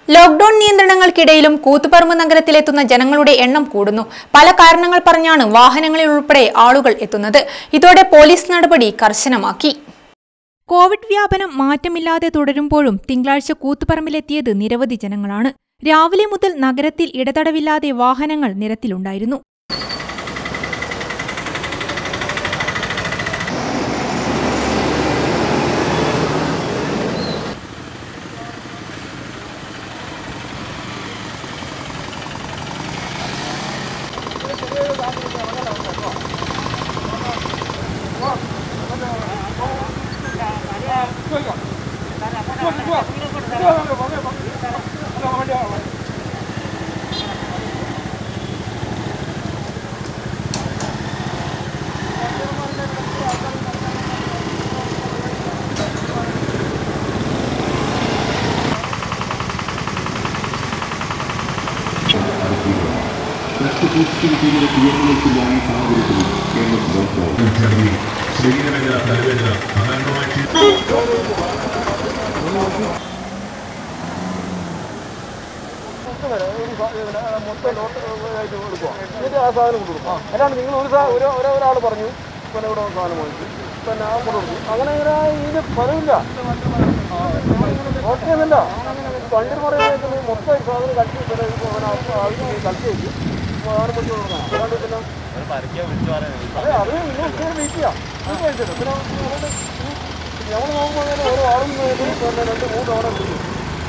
lockdown നിയന്ത്രണങ്ങൾക്കിടയിലും Koothuparamba നഗരത്തിലെത്തുന്ന ജനങ്ങളുടെ എണ്ണം കൂടുന്നു പല കാരണങ്ങൾ പറഞ്ഞാണ് വാഹനങ്ങളിൽ ഉൾപ്പെടെ ആളുകൾ എത്തുന്നത് ഇതോടെ പോലീസ് നടപടി കർശനമാക്കി കോവിഡ് വ്യാപനം മാറ്റമില്ലാതെ തുടരുമ്പോഴും തിങ്കളാഴ്ച കൂത്തുപറമ്പിലെത്തിയത് നിരവധി ജനങ്ങളാണ് രാവിലെ മുതൽ നഗരത്തിൽ ഇടതടവില്ലാതെ വാഹനങ്ങൾ നിരത്തിലുണ്ടായിരുന്നു ചടങ്ങിൽ ശരീരവേദന തലവേദന സാധാരണമായിട്ട് എന്നിട്ട് ആ സാധനം കൊടുക്കും അല്ലാണ്ട് നിങ്ങൾ ഒരു സാ- ഒരു ഒരു- ഒരാൾ പറഞ്ഞു പിന്നെ ഇവിടെ സാധനം വാങ്ങിച്ചു പിന്നെ ആ കൊണ്ട് കൊടുക്കും അങ്ങനെ ഇങ്ങനെ ഇതിന് ഫലമില്ല ഓക്കെയൊന്നുമില്ല പണ്ടിന് പറയുന്നത് മൊത്തം ഈ സാധനം കളിച്ച് പിന്നെ ഇത് പിന്നെ ആവശ്യം കളിച്ച് വെച്ച് സാധനം പിടിച്ച് കൊടുക്കണം അല്ലാണ്ട് പിന്നെ അതെ അത് നിങ്ങൾ ഉച്ചയിൽ വെയിറ്റ് ചെയ്യാം അത് കഴിച്ചിട്ട് പിന്നെ അതുകൊണ്ട് ഞങ്ങൾ നോക്കുമ്പോൾ അങ്ങനെ ഓരോ ആളും പിന്നെ രണ്ട് മൂന്ന് തവണ വിളിക്കും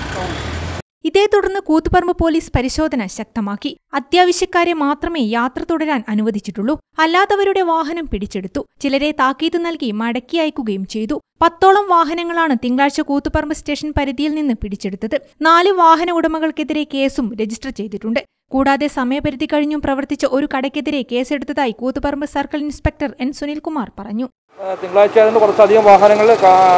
ഇതേ തുടർന്ന് കൂത്തുപറമ്പ് പോലീസ് പരിശോധന ശക്തമാക്കി അത്യാവശ്യക്കാരെ മാത്രമേ യാത്ര തുടരാൻ അനുവദിച്ചിട്ടുള്ളൂ അല്ലാത്തവരുടെ വാഹനം പിടിച്ചെടുത്തു ചിലരെ താക്കീത് നൽകി മടക്കി അയക്കുകയും ചെയ്തു പത്തോളം വാഹനങ്ങളാണ് തിങ്കളാഴ്ച കൂത്തുപറമ്പ് സ്റ്റേഷൻ പരിധിയിൽ നിന്ന് പിടിച്ചെടുത്തത് നാല് വാഹന ഉടമകൾക്കെതിരെ കേസും രജിസ്റ്റർ ചെയ്തിട്ടുണ്ട് കൂടാതെ സമയപരിധി കഴിഞ്ഞും പ്രവർത്തിച്ച ഒരു കടയ്ക്കെതിരെ കേസെടുത്തതായി Koothuparamba circle inspector N Sunilkumar പറഞ്ഞു തിങ്കളാഴ്ച ആയതുകൊണ്ട് കുറച്ചധികം വാഹനങ്ങൾ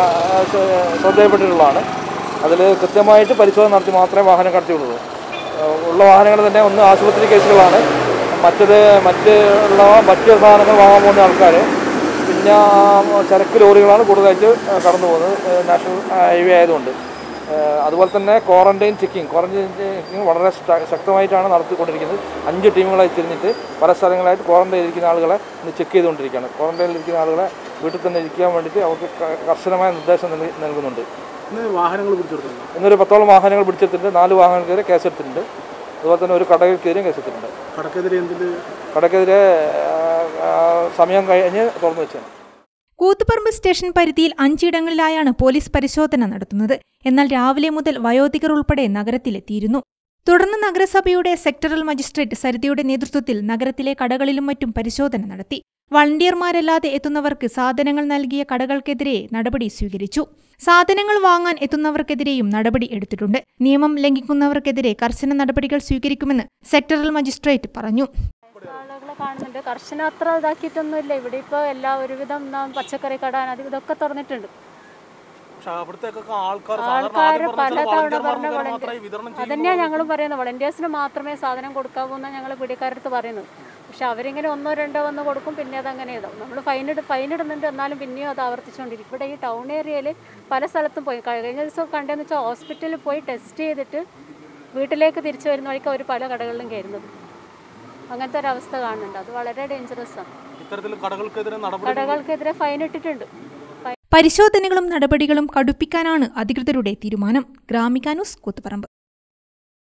ശ്രദ്ധയപ്പെട്ടിട്ടുള്ളതാണ് അതിൽ കൃത്യമായിട്ട് പരിശോധന നടത്തി മാത്രമേ വാഹനം കടത്തിയുള്ളൂ ഏഹ് ഉള്ള വാഹനങ്ങൾ തന്നെ ഒന്ന് ആശുപത്രി കേസുകളാണ് മറ്റത് മറ്റ് ഉള്ള മറ്റ് സാധനങ്ങൾ വാങ്ങാൻ പോകുന്ന ആൾക്കാർ പിന്നെ ആ, ചരക്ക് ലോറികളാണ് കൂടുതലായിട്ട് കടന്നു പോകുന്നത് ഏഹ് നാഷണൽ ഹൈവേ ആയതുകൊണ്ട് ഏഹ് അതുപോലെ തന്നെ ക്വാറന്റൈൻ ചെക്കിംഗ് ക്വാറന്റൈൻ ചെക്കിംഗ് വളരെ ശ- ശക്തമായിട്ടാണ് നടത്തിക്കൊണ്ടിരിക്കുന്നത് അഞ്ച് ടീമുകളായി തിരിഞ്ഞിട്ട് പല സ്ഥലങ്ങളായിട്ട് ക്വാറന്റൈൻ ഇരിക്കുന്ന ആളുകളെ ഇന്ന് ചെക്ക് ചെയ്തുകൊണ്ടിരിക്കുകയാണ് ക്വാറന്റൈനിൽ ഇരിക്കുന്ന ആളുകളെ വീട്ടിൽ തന്നെ ഇരിക്കാൻ വേണ്ടിയിട്ട് അവർക്ക് ക- കർശനമായ നിർദ്ദേശം നൽകി- നൽകുന്നുണ്ട് ഇന്ന് വാഹനങ്ങൾ പിടിച്ചെടുത്തിട്ടുണ്ട് ഇന്നൊരു പത്തോളം വാഹനങ്ങൾ പിടിച്ചെടുത്തിട്ടുണ്ട് നാല് വാഹനങ്ങൾക്കെതിരെ കേസെടുത്തിട്ടുണ്ട് അതുപോലെ തന്നെ ഒരു കടകൾക്കെതിരെയും കേസെടുത്തിട്ടുണ്ട് കടക്കെതിരെ എന്തിന്റെ കടക്കെതിരെ ആ, ആ, സമയം കഴിഞ്ഞ് തുറന്നു വെച്ചാണ് കൂത്തുപറമ്പ് സ്റ്റേഷൻ പരിധിയിൽ അഞ്ചിടങ്ങളിലായാണ് പോലീസ് പരിശോധന നടത്തുന്നത് എന്നാൽ രാവിലെ മുതൽ വയോധികർ ഉൾപ്പെടെ നഗരത്തിലെത്തിയിരുന്നു തുടർന്ന് നഗരസഭയുടെ സെക്ടറൽ മജിസ്ട്രേറ്റ് സരിതയുടെ നേതൃത്വത്തിൽ നഗരത്തിലെ കടകളിലും മറ്റും പരിശോധന നടത്തി വളണ്ടിയർമാരല്ലാതെ എത്തുന്നവർക്ക് സാധനങ്ങൾ നൽകിയ കടകൾക്കെതിരെ നടപടി സ്വീകരിച്ചു സാധനങ്ങൾ വാങ്ങാൻ എത്തുന്നവർക്കെതിരെയും നടപടി എടുത്തിട്ടുണ്ട് നിയമം ലംഘിക്കുന്നവർക്കെതിരെ കർശന നടപടികൾ സ്വീകരിക്കുമെന്ന് സെക്ടറൽ മജിസ്ട്രേറ്റ് പറഞ്ഞു ആളുകൾ കാണുന്നുണ്ട് കർശനം അത്ര ഇതാക്കിയിട്ടൊന്നുമില്ല ഇവിടെ ഇപ്പോൾ എല്ലാ ഒരുവിധം നാം പച്ചക്കറി കട അത് ഇതൊക്കെ തുറന്നിട്ടുണ്ട് പക്ഷെ അവിടത്തേക്കൊക്കെ ആൾക്കാർ ആൾക്കാർ പലതവണ പറഞ്ഞ വളണ്ടിയർ അതന്നെയാണ് ഞങ്ങളും പറയുന്നത് വളണ്ടിയേഴ്സിന് മാത്രമേ സാധനം കൊടുക്കാവൂ എന്നാണ് ഞങ്ങൾ പീഡിയക്കാരടുത്ത് പറയുന്നത് പക്ഷെ അവരിങ്ങനെ ഒന്നോ രണ്ടോ വന്ന് കൊടുക്കും പിന്നെ അതങ്ങനെ ഇതാവും നമ്മൾ ഫൈനിട് ഫൈനിടുന്നുണ്ട് എന്നാലും പിന്നെയും അത് ആവർത്തിച്ചുകൊണ്ടിരിക്കും ഇവിടെ ഈ ടൗൺ ഏരിയയിൽ പല സ്ഥലത്തും പോയി കഴിഞ്ഞ ദിവസം കണ്ടതെന്ന് വെച്ചാൽ ഹോസ്പിറ്റലിൽ പോയി ടെസ്റ്റ് ചെയ്തിട്ട് വീട്ടിലേക്ക് തിരിച്ചു വരുന്ന വഴിക്ക് അവർ പല കടകളിലും കയറുന്നത് അങ്ങനത്തെ ഒരു അവസ്ഥ കാണുന്നുണ്ട് അത് വളരെ ഡേഞ്ചറസ് ആണ് ഇത്തരത്തിൽ കടകൾക്കെതിരെ നടപടി കടകൾക്കെതിരെ ഫൈൻ ഇട്ടിട്ടുണ്ട് പരിശോധനകളും നടപടികളും കടുപ്പിക്കാനാണ് അധികൃതരുടെ തീരുമാനം ഗ്രാമിക ന്യൂസ് കൂത്തുപറമ്പ്